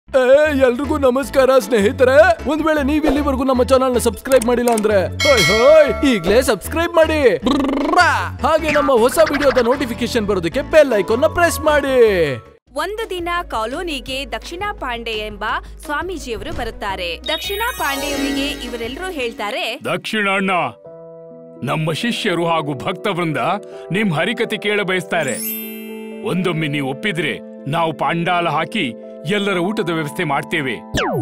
ಏ ಎಲ್ರಿಗೂ ನಮಸ್ಕಾರ ಸ್ನೇಹಿತರೆ ಒಂದ್ ವೇಳೆ ನೀವ್ ಇಲ್ಲಿವರೆಗೂ ನಮ್ಮ ಚಾನಲ್ ನ ಸಬ್ಸ್ಕ್ರೈಬ್ ಮಾಡಿಲ್ಲ ಅಂದ್ರೆ ಹೋಯ್ ಹೋಯ್ ಈಗ್ಲೇ ಸಬ್ಸ್ಕ್ರೈಬ್ ಮಾಡಿ ಬ್ರ್ರಾ. ಹಾಗೆ ನಮ್ಮ ಹೊಸ ವಿಡಿಯೋದ ನೋಟಿಫಿಕೇಶನ್ ಬರೋದಕ್ಕೆ ಬೆಲ್ ಐಕಾನ್ ನ ಪ್ರೆಸ್ ಮಾಡಿ ಒಂದು ದಿನ ಕಾಲೋನಿಗೆ ದಕ್ಷಿಣ ಪಾಂಡೆ ಎಂಬ ಸ್ವಾಮೀಜಿಯವರು ಬರುತ್ತಾರೆ ದಕ್ಷಿಣ ಪಾಂಡೆಯವರಿಗೆ ಇವರೆಲ್ಲರೂ ಹೇಳ್ತಾರೆ ದಕ್ಷಿಣಣ್ಣ ನಮ್ಮ ಶಿಷ್ಯರು ಹಾಗೂ ಭಕ್ತವೃಂದ ನಿಮ್ ಹರಿಕತೆ ಕೇಳ ಬಯಸ್ತಾರೆ ಒಂದೊಮ್ಮೆ ನೀವು ಒಪ್ಪಿದ್ರೆ ನಾವು ಪಾಂಡಾಲ ಹಾಕಿ ಎಲ್ಲರ ಊಟದ ವ್ಯವಸ್ಥೆ ಮಾಡ್ತೇವೆ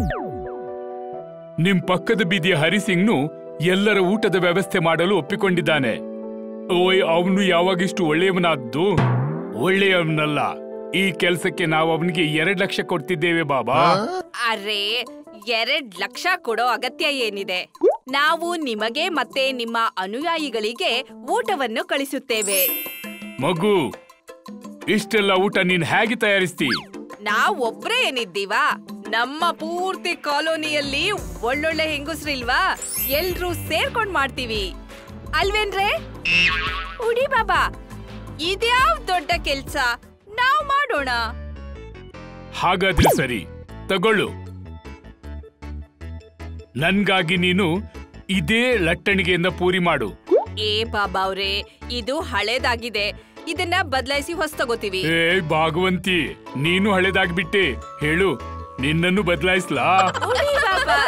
ನಿಮ್ ಪಕ್ಕದ ಬೀದಿಯ ಹರಿಸಿಂಗ್ನು ಎಲ್ಲರ ಊಟದ ವ್ಯವಸ್ಥೆ ಮಾಡಲು ಒಪ್ಪಿಕೊಂಡಿದ್ದಾನೆ ಓಯ್ ಅವನು ಯಾವಾಗಿಷ್ಟು ಒಳ್ಳೆಯವನಾದ್ದು ಒಳ್ಳೆಯವನಲ್ಲ ಈ ಕೆಲಸಕ್ಕೆ ನಾವು ಅವನಿಗೆ ಎರಡ್ ಲಕ್ಷ ಕೊಡ್ತಿದ್ದೇವೆ ಬಾಬಾ ಅರೆ ಎರಡ್ ಲಕ್ಷ ಕೊಡೋ ಅಗತ್ಯ ಏನಿದೆ ನಾವು ನಿಮಗೆ ಮತ್ತೆ ನಿಮ್ಮ ಅನುಯಾಯಿಗಳಿಗೆ ಊಟವನ್ನು ಕಳಿಸುತ್ತೇವೆ ಮಗು ಇಷ್ಟೆಲ್ಲ ಊಟ ನೀನ್ ಹೇಗೆ ತಯಾರಿಸ್ತಿ ನಾವ್ ಒಬ್ರೇ ಏನಿದ್ದೀವಾ ನಮ್ಮ ಪೂರ್ತಿ ಕಾಲೋನಿಯಲ್ಲಿ ಒಳ್ಳೊಳ್ಳೆ ಹೆಂಗಸ್ರಿಲ್ವಾ ಎಲ್ರೂ ಸೇರ್ಕೊಂಡ್ ಮಾಡ್ತೀವಿ ಅಲ್ವೇನ್ರೆ ಉಡಿ ಬಾಬಾ ಇದ್ಯಾವ್ ದೊಡ್ಡ ಕೆಲ್ಸ ನಾವ್ ಮಾಡೋಣ ಹಾಗಾದ್ರೆ ಸರಿ ತಗೊಳ್ಳು ನನ್ಗಾಗಿ ನೀನು ಇದೇ ಲಟ್ಟಣಿಗೆಯಿಂದ ಪೂರಿ ಮಾಡು ಏ ಬಾಬಾ ಅವ್ರೆ ಇದು ಹಳೇದಾಗಿದೆ ಇದನ್ನ ಬದಲಾಯಿಸಿ ಹೊಸ ತಗೋತೀವಿ ಏ ಭಾಗವಂತಿ ನೀನು ಹಳೆದಾಗ್ಬಿಟ್ಟೆ ಹೇಳು ನಿನ್ನನ್ನು ಬದಲಾಯಿಸ್ಲಾ ಉಡಿ ಬಾಬಾ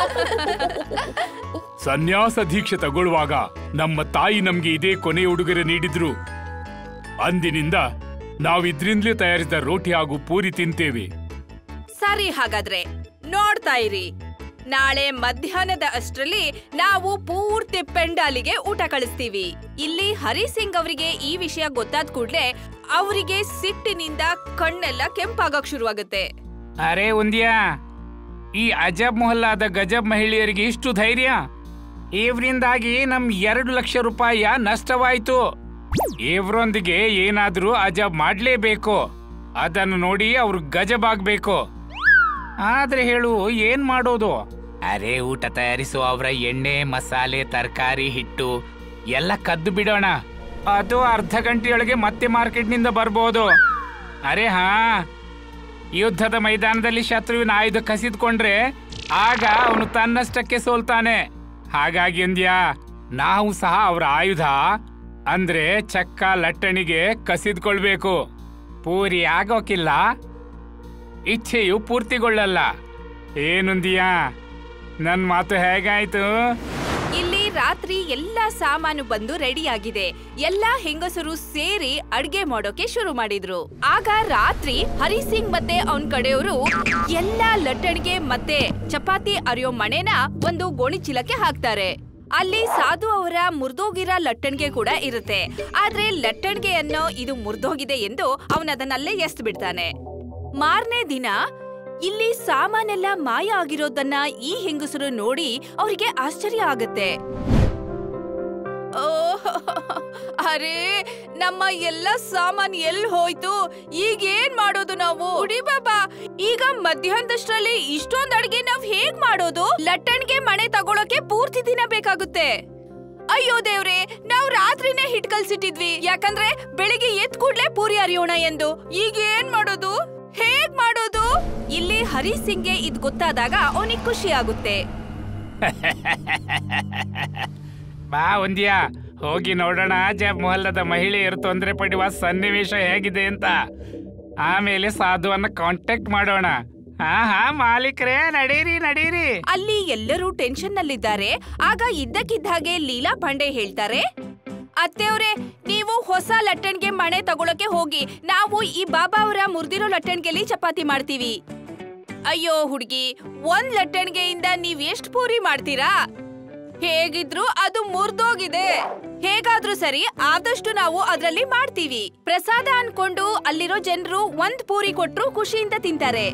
ಸನ್ಯಾಸ ದೀಕ್ಷೆ ತಗೊಳ್ಳುವಾಗ ನಮ್ಮ ತಾಯಿ ನಮ್ಗೆ ಇದೇ ಕೊನೆಯ ಉಡುಗೊರೆ ನೀಡಿದ್ರು ಅಂದಿನಿಂದ ನಾವಿದ್ರಿಂದಲೇ ತಯಾರಿಸಿದ ರೋಟಿ ಹಾಗೂ ಪೂರಿ ತಿಂತೇವೆ ಸರಿ ಹಾಗಾದ್ರೆ ನೋಡ್ತಾ ಇರಿ ನಾಳೆ ಮಧ್ಯಾಹ್ನದ ಅಷ್ಟ್ರಲ್ಲಿ ನಾವು ಪೂರ್ತಿ ಪೆಂಡಾಲಿಗೆ ಊಟ ಕಳಿಸ್ತೀವಿ ಇಲ್ಲಿ ಹರಿಸಿಂಗ್ ಅವರಿಗೆ ಈ ವಿಷಯ ಗೊತ್ತಾದ ಕೂಡ್ಲೆ ಅವರಿಗೆ ಸಿಟ್ಟಿನಿಂದ ಕಣ್ಣೆಲ್ಲ ಕೆಂಪಾಗಕ್ ಶುರುವಾಗುತ್ತೆ ಅರೆ ಒಂದ್ಯಾ ಈ ಅಜಬ್ ಮೊಹಲ್ಲಾದ ಗಜಬ್ ಮಹಿಳೆಯರಿಗೆ ಇಷ್ಟು ಧೈರ್ಯ ಇವರಿಂದಾಗಿ ನಮ್ ಎರಡು ಲಕ್ಷ ರೂಪಾಯಿಯ ನಷ್ಟವಾಯ್ತು ಇವ್ರೊಂದಿಗೆ ಏನಾದ್ರೂ ಅಜಬ್ ಮಾಡ್ಲೇಬೇಕು ಅದನ್ನು ನೋಡಿ ಅವ್ರು ಗಜಬ್ ಆಗ್ಬೇಕು ಆದ್ರೆ ಹೇಳು ಏನ್ ಮಾಡೋದು ಅರೆ ಊಟ ತಯಾರಿಸುವ ಅವರ ಎಣ್ಣೆ ಮಸಾಲೆ ತರಕಾರಿ ಹಿಟ್ಟು ಎಲ್ಲ ಕದ್ದು ಬಿಡೋಣ ಅದು ಅರ್ಧ ಗಂಟೆಯೊಳಗೆ ಮತ್ತೆ ಮಾರ್ಕೆಟ್ನಿಂದ ಬರ್ಬೋದು ಅರೆ ಹಾ ಯುದ್ಧದ ಮೈದಾನದಲ್ಲಿ ಶತ್ರುವಿನ ಆಯುಧ ಕಸಿದ್ಕೊಂಡ್ರೆ ಆಗ ಅವನು ತನ್ನಷ್ಟಕ್ಕೆ ಸೋಲ್ತಾನೆ ಹಾಗಾಗಿ ಅಂದ್ಯಾ ನಾವು ಸಹ ಅವರ ಆಯುಧ ಅಂದ್ರೆ ಚಕ್ಕ ಲಟ್ಟಣಿಗೆ ಕಸಿದ್ಕೊಳ್ಬೇಕು ಪೂರಿ ಆಗೋಕಿಲ್ಲ ಇಚ್ಛೆಯು ಪೂರ್ತಿಗೊಳ್ಳಲ್ಲ ಏನೊಂದಿಯಾ ನನ್ ಮಾತು ಹೇಗಾಯ್ತು ಇಲ್ಲಿ ರಾತ್ರಿ ಎಲ್ಲಾ ಸಾಮಾನು ಬಂದು ರೆಡಿಯಾಗಿದೆ ಎಲ್ಲಾ ಹೆಂಗಸರು ಸೇರಿ ಅಡ್ಗೆ ಮಾಡೋಕೆ ಶುರು ಮಾಡಿದ್ರು ಆಗ ರಾತ್ರಿ ಹರಿಸಿಂಗ್ ಮತ್ತೆ ಅವನ್ ಕಡೆಯವರು ಎಲ್ಲಾ ಲಟ್ಟಣಿಗೆ ಮತ್ತೆ ಚಪಾತಿ ಅರಿಯೋ ಮಣೆನ ಒಂದು ಗೋಣಿ ಚೀಲಕ್ಕೆ ಹಾಕ್ತಾರೆ ಅಲ್ಲಿ ಸಾಧು ಅವರ ಮುರ್ದೋಗಿರ ಲಟ್ಟಣಿಗೆ ಕೂಡ ಇರುತ್ತೆ ಆದ್ರೆ ಲಟ್ಟಣಿಗೆ ಅನ್ನೋ ಇದು ಮುರ್ದೋಗಿದೆ ಎಂದು ಅವನದನ್ನಲ್ಲೇ ಎಸ್ದು ಬಿಡ್ತಾನೆ ಮಾರನೇ ದಿನ ಇಲ್ಲಿ ಸಾಮಾನೆಲ್ಲ ಮಾಯ ಆಗಿರೋದನ್ನ ಈ ಹೆಂಗಸರು ನೋಡಿ ಅವರಿಗೆ ಆಶ್ಚರ್ಯ ಆಗತ್ತೆ ಓಹ್, ಅರೆ ನಮ್ಮ ಎಲ್ಲ ಸಾಮಾನ್ ಎಲ್ ಹೋಯ್ತು ಈಗ ಏನ್ ಮಾಡೋದು ನಾವು ಉಡಿ ಬಾಬಾ ಈಗ ಮಧ್ಯಾಹ್ನದಷ್ಟ್ರಲ್ಲಿ ಇಷ್ಟೊಂದ್ ಅಡ್ಗೆ ನಾವ್ ಹೇಗ್ ಮಾಡೋದು ಲಟ್ಟಣ್ಗೆ ಮನೆ ತಗೊಳಕ್ಕೆ ಪೂರ್ತಿ ದಿನ ಬೇಕಾಗುತ್ತೆ ಅಯ್ಯೋ ದೇವ್ರೆ ನಾವ್ ರಾತ್ರಿನೇ ಹಿಟ್ ಕಲ್ಸಿಟ್ಟಿದ್ವಿ ಯಾಕಂದ್ರೆ ಬೆಳಿಗ್ಗೆ ಎದ್ ಕೂಡ್ಲೆ ಪೂರಿ ಅರಿಯೋಣ ಎಂದು ಈಗ ಏನ್ ಮಾಡೋದು ಹೇಗ್ ಮಾಡೋದು ಇಲ್ಲಿ ಹರಿ ಸಿಂಗ್ಗೆ ಇದ್ ಗೊತ್ತಾದಾಗ ಅವನಿಗೆ ಖುಷಿ ಆಗುತ್ತೆ ಬಾ ಒಂದ್ಯಾ ಹೋಗಿ ನೋಡೋಣ ಜಬ್ ಮೊಹಲ್ಲದ ಮಹಿಳೆಯರು ತೊಂದರೆ ಪಡುವ ಸನ್ನಿವೇಶ ಹೇಗಿದೆ ಅಂತ ಆಮೇಲೆ ಸಾಧುವನ್ನ ಕಾಂಟ್ಯಾಕ್ಟ್ ಮಾಡೋಣ ಹಾ ಹಾ ಮಾಲೀಕರೇ ನಡೀರಿ ನಡೀರಿ ಅಲ್ಲಿ ಎಲ್ಲರೂ ಟೆನ್ಷನ್ ನಲ್ಲಿದ್ದಾರೆ ಆಗ ಇದ್ದಕ್ಕಿದ್ದ ಹಾಗೆ ಲೀಲಾ ಪಾಂಡೆ ಹೇಳ್ತಾರೆ ಅತ್ತೆಯವ್ರೆ ನೀವು ಹೊಸ ಲಟ್ಟಣ್ಗೆ ಮಣೆ ತಗೊಳಕ್ಕೆ ಹೋಗಿ ನಾವು ಈ ಬಾಬಾ ಅವರ ಮುರ್ದಿರೋ ಲಟ್ಟಣ್ಗೆಲಿ ಚಪಾತಿ ಮಾಡ್ತೀವಿ ಅಯ್ಯೋ ಹುಡ್ಗಿ ಒಂದ್ ಲಟ್ಟಣ್ಗೆಯಿಂದ ನೀವ್ ಎಷ್ಟ್ ಪೂರಿ ಮಾಡ್ತೀರಾ ಹೇಗಿದ್ರು ಅದು ಮುರ್ದೋಗಿದೆ ಹೇಗಾದ್ರೂ ಸರಿ ಆದಷ್ಟು ನಾವು ಅದ್ರಲ್ಲಿ ಮಾಡ್ತೀವಿ ಪ್ರಸಾದ ಅನ್ಕೊಂಡು ಅಲ್ಲಿರೋ ಜನರು ಒಂದ್ ಪೂರಿ ಕೊಟ್ರು ಖುಷಿಯಿಂದ ತಿಂತಾರೆ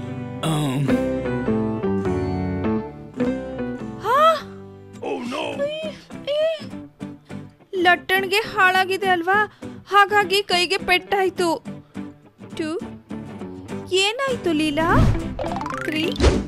ಲಟ್ಟಣ್ಗೆ ಹಾಳಾಗಿದೆ ಅಲ್ವಾ ಹಾಗಾಗಿ ಕೈಗೆ ಪೆಟ್ಟಾಯ್ತು ಟು ಏನಾಯ್ತು ಲೀಲಾ ತ್ರೀ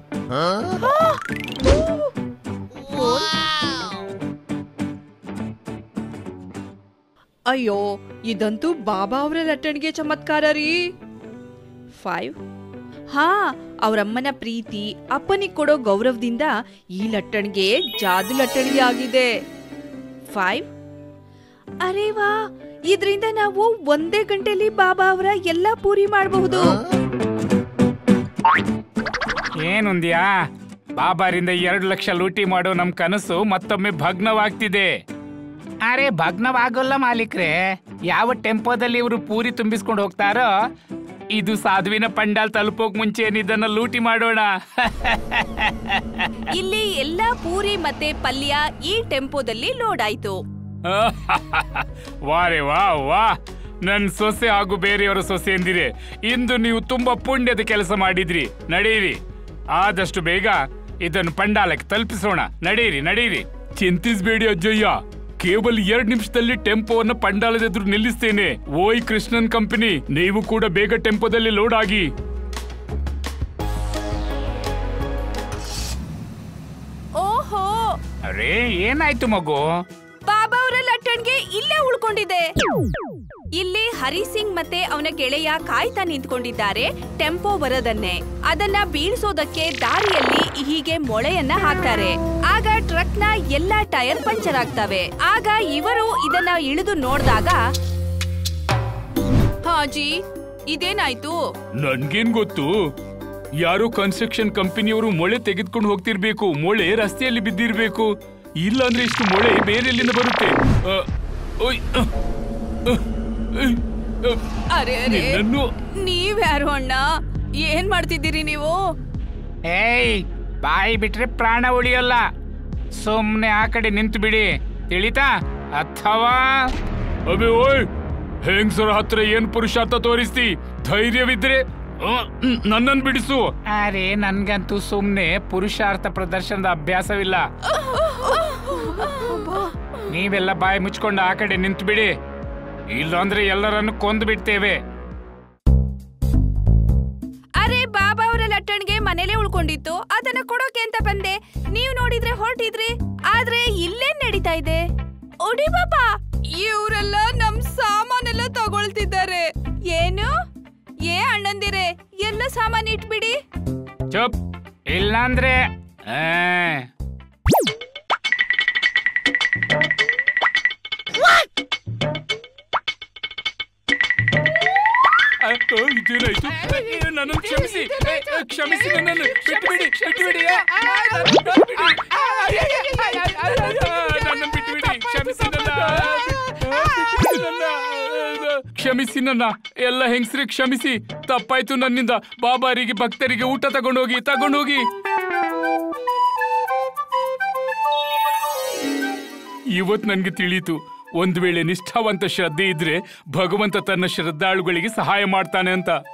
ಅಯ್ಯೋ ಇದಂತೂ ಬಾಬಾ ಅವರ ಲಟ್ಟಣಿಗೆ ಚಮತ್ಕಾರ ರೀ ಫೈವ್ ಹಾ ಅವರಮ್ಮನ ಪ್ರೀತಿ ಅಪ್ಪನಿಗೆ ಕೊಡೋ ಗೌರವದಿಂದ ಈ ಲಟ್ಟಣಿಗೆ ಜಾದು ಲಟ್ಟಣಿಗೆ ಆಗಿದೆ ಫೈವ್ ಅರೆ ವಾ ಇದರಿಂದ ನಾವು ಒಂದೇ ಗಂಟೆಲಿ ಬಾಬಾ ಅವರ ಎಲ್ಲಾ ಪೂರಿ ಮಾಡಬಹುದು ಏನೊಂದ್ಯಾ ಬಾಬಾರಿಂದ ಎರಡು ಲಕ್ಷ ಲೂಟಿ ಮಾಡೋ ನಮ್ ಕನಸು ಮತ್ತೊಮ್ಮೆ ಭಗ್ನವಾಗ್ತಿದೆ ಅರೆ ಭಗ್ನವಾಗೋಲ್ಲ ಮಾಲೀಕ್ರೆ ಯಾವ ಟೆಂಪೋದಲ್ಲಿ ಇವರು ಪೂರಿ ತುಂಬಿಸ್ಕೊಂಡು ಹೋಗ್ತಾರೋ ಇದು ಸಾಧುವಿನ ಪಂಡಾಲ್ ತಲುಪೋಕ್ ಮುಂಚೆ ಇದನ್ನ ಲೂಟಿ ಮಾಡೋಣ ಇಲ್ಲಿ ಎಲ್ಲಾ ಪೂರಿ ಮತ್ತೆ ಪಲ್ಯ ಈ ಟೆಂಪೋದಲ್ಲಿ ಲೋಡ್ ಆಯ್ತು ವಾರೆ ವಾ ವಾ ನನ್ ಸೊಸೆ ಹಾಗೂ ಬೇರೆಯವರ ಸೊಸೆ ಎಂದಿರೆ ಇಂದು ನೀವು ತುಂಬಾ ಪುಣ್ಯದ ಕೆಲಸ ಮಾಡಿದ್ರಿ ನಡೆಯಿರಿ ಆದಷ್ಟು ಬೇಗ ಇದನ್ನು ಪಂಡಾಲಕ್ಕೆ ತಲುಪಿಸೋಣ ನಡೆಯಿರಿ ನಡೆಯಿರಿ ಚಿಂತಿಸ್ಬೇಡಿ ಅಜ್ಜಯ್ಯ ಕೇವಲ ಎರಡ್ ನಿಮಿಷದಲ್ಲಿ ಟೆಂಪೋವನ್ನು ಪಂಡಾಲದ ಎದುರು ನಿಲ್ಲಿಸ್ತೇನೆ ಓಯ್ ಕೃಷ್ಣನ್ ಕಂಪನಿ ನೀವು ಕೂಡ ಬೇಗ ಟೆಂಪೋದಲ್ಲಿ ಲೋಡ್ ಆಗಿ ಓಹೋ ಅರೆ ಏನಾಯ್ತು ಮಗು ಬಾಬಾ ಅವರ ಲಟ್ಟಣ್ಗೆ ಇಲ್ಲೇ ಉಳ್ಕೊಂಡಿದೆ ಇಲ್ಲಿ ಹರಿಸಿಂಗ್ ಮತ್ತೆ ಅವನ ಗೆಳೆಯ ಕಾಯ್ತಾ ನಿಂತ್ಕೊಂಡಿದ್ದಾರೆ ಟೆಂಪೋ ಬರೋದನ್ನೇ ಅದನ್ನ ಬೀಳ್ಸೋದಕ್ಕೆ ದಾರಿಯಲ್ಲಿ ಹೀಗೆ ಮೊಳೆಯನ್ನ ಹಾಕ್ತಾರೆ ಆಗ ಟ್ರಕ್ ನ ಎಲ್ಲಾ ಟೈರ್ ಪಂಚರ್ ಆಗ್ತವೆ ಆಗ ಇವರು ಇದನ್ನ ಇಳಿದು ನೋಡಿದಾಗ ಹಾಜಿ ಇದೇನಾಯ್ತು ನನ್ಗೇನ್ ಗೊತ್ತು ಯಾರೋ ಕನ್ಸ್ಟ್ರಕ್ಷನ್ ಕಂಪನಿಯವರು ಮೊಳೆ ತೆಗೆದುಕೊಂಡು ಹೋಗ್ತಿರ್ಬೇಕು ಮೊಳೆ ರಸ್ತೆಯಲ್ಲಿ ಬಿದ್ದಿರ್ಬೇಕು ಇಲ್ಲ ಅಂದ್ರೆ ಇಷ್ಟು ಮೊಳೆ ಬೇರೆ ಎಲ್ಲಿಂದ ಬರುತ್ತೆ ಅ, ಓಯ್, ಅ, ಅ, ಅ, ಅ, ಅರೆ ಅರೆ ನಿನ್ನನ್ನು ನೀವ್ಯಾರು ಅಣ್ಣ ಏನ್ ಮಾಡ್ತಿದ್ದೀರಿ ನೀವು ಏಯ್ ಬಾಯಿ ಬಿಟ್ರೆ ಪ್ರಾಣ ಉಳಿಯಲ್ಲ ಸುಮ್ನೆ ಆ ಕಡೆ ನಿಂತು ಬಿಡಿ ತಿಳಿತಾ ಅಥವಾ ಅಬೆ ಓಯ್ ಹೆಂಗ್ಸರ ಹತ್ರ ಏನ್ ಪುರುಷಾರ್ಥ ತೋರಿಸ್ತಿ ಧೈರ್ಯವಿದ್ರೆ ನನ್ನನ್ ಬಿಡಿಸು ಅರೆ ನನ್ಗಂತೂ ಸುಮ್ನೆ ಪುರುಷಾರ್ಥ ಪ್ರದರ್ಶನದ ಅಭ್ಯಾಸವಿಲ್ಲ ನೀವೆಲ್ಲ ಬಾಯಿ ಮುಚ್ಕೊಂಡು ಆ ಕಡೆ ನಿಂತು ಬಿಡಿ ಇಲ್ಲಾಂದ್ರೆ ಎಲ್ಲರನ್ನು ಕೊಂದು ಬಿಡ್ತೇವೆ ಅರೆ ಬಾಬಾ ಅವರ ಲಟ್ಟಣ್ಗೆ ಮನೇಲೆ ಉಳ್ಕೊಂಡಿತ್ತು ಅದನ್ನ ಕೊಡೋಕೆ ಅಂತ ಬಂದೆ ನೀವ್ ನೋಡಿದ್ರೆ ಹೊರಟಿದ್ರಿ ಆದ್ರೆ ಇಲ್ಲೇನ್ ನಡೀತಾ ಇದೆ ಒಡಿ ಬಾಬಾ ಇವರೆಲ್ಲ ನಮ್ ಸಾಮಾನೆಲ್ಲ ತಗೊಳ್ತಿದ್ದಾರೆ ಏನು ಏ ಅಣ್ಣಂದಿರೆ ಎಲ್ಲ ಸಾಮಾನ್ ಇಟ್ಬಿಡಿ ಚುಪ್ ಇಲ್ಲಾಂದ್ರೆ ಆ. ಅ, ಅ, ಇದೇನಾಯ್ತು ಅ, ನನ್ನನ್ನು ಕ್ಷಮಿಸಿ ಅ, ಅ, ಕ್ಷಮಿಸಿ ನನ್ನನ್ನು ಬಿಟ್ಟುಬಿಡಿ ಬಿಟ್ಟುಬಿಡಿ ಅ, ಅ, ನನ್ನನ್ನು ಬಿಟ್ಬಿಡಿ. ಅ, ಅ, ನನ್ನನ್ನು ಬಿಟ್ಟುಬಿಡಿ ಕ್ಷಮಿಸಿ ನನ್ನ ಬಿಟ್ಟುಬಿಡಿ ನನ್ನ. ಕ್ಷಮಿಸಿ ನನ್ನ ಎಲ್ಲ ಹೆಂಗಸರಿಗೆ ಕ್ಷಮಿಸಿ ತಪ್ಪಾಯ್ತು ನನ್ನಿಂದ ಬಾಬಾರಿಗೆ ಭಕ್ತರಿಗೆ ಊಟ ತಗೊಂಡೋಗಿ ತಗೊಂಡೋಗಿ ಇವತ್ ನನ್ಗೆ ತಿಳಿಯಿತು ಒಂದ್ ವೇಳೆ ನಿಷ್ಠಾವಂತ ಶ್ರದ್ಧೆ ಇದ್ರೆ ಭಗವಂತ ತನ್ನ ಶ್ರದ್ಧಾಳುಗಳಿಗೆ ಸಹಾಯ ಮಾಡ್ತಾನೆ ಅಂತ